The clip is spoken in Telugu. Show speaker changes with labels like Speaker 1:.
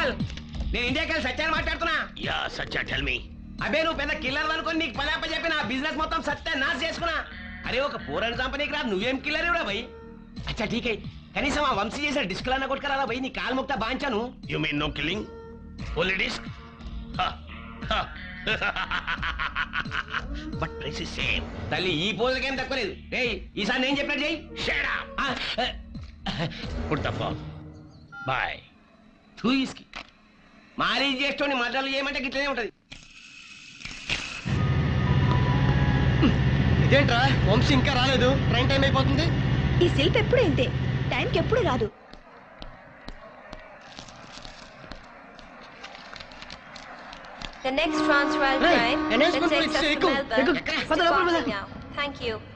Speaker 1: గోపాల్ నేను ఇండియాకి వెళ్ళి సత్యాన్ని మాట్లాడుతున్నా
Speaker 2: యా సచ్చా టెల్ మీ
Speaker 1: అబే నువ్వు పెద్ద కిల్లర్ అనుకొని నీకు పని చెప్పి నా బిజినెస్ మొత్తం సత్తా నాశ చేసుకున్నా అరే ఒక పూరని కంపెనీకి రా నువ్వేం కిల్లర్ ఇవ్వడా భయ్ అచ్చా ఠీకే కనీసం ఆ వంశీ చేసిన డిస్క్ అన్న కొట్టుకురా భయ్ నీ కాలు ముక్త బాంచాను
Speaker 2: you mean no killing only disc but price is same
Speaker 1: తల్లి ఈ పోజుకేం తక్కువ లేదు ఏయ్ ఈసారి నేను చెప్పినట్టు చెయ్యి
Speaker 2: shut up put the phone bye
Speaker 1: too ఇస్కి మారీ చేస్తోని మర్డర్లు చేయమంటే గిట్లనే ఉంటది
Speaker 3: ఇదేంట్రా వంశీ ఇంకా రాలేదు ట్రైన్ టైం అయిపోతుంది
Speaker 4: ఈ శిల్ప్ ఎప్పుడు ఇంతే టైంకి ఎప్పుడు రాదు
Speaker 5: The next Transvaal
Speaker 3: Hey,
Speaker 5: train that
Speaker 3: announcement
Speaker 5: takes us
Speaker 3: please,
Speaker 5: to
Speaker 3: Ekku,
Speaker 5: Melbourne
Speaker 3: Ekku,
Speaker 5: is
Speaker 3: పద లోపల పద.
Speaker 5: departing now. Thank you.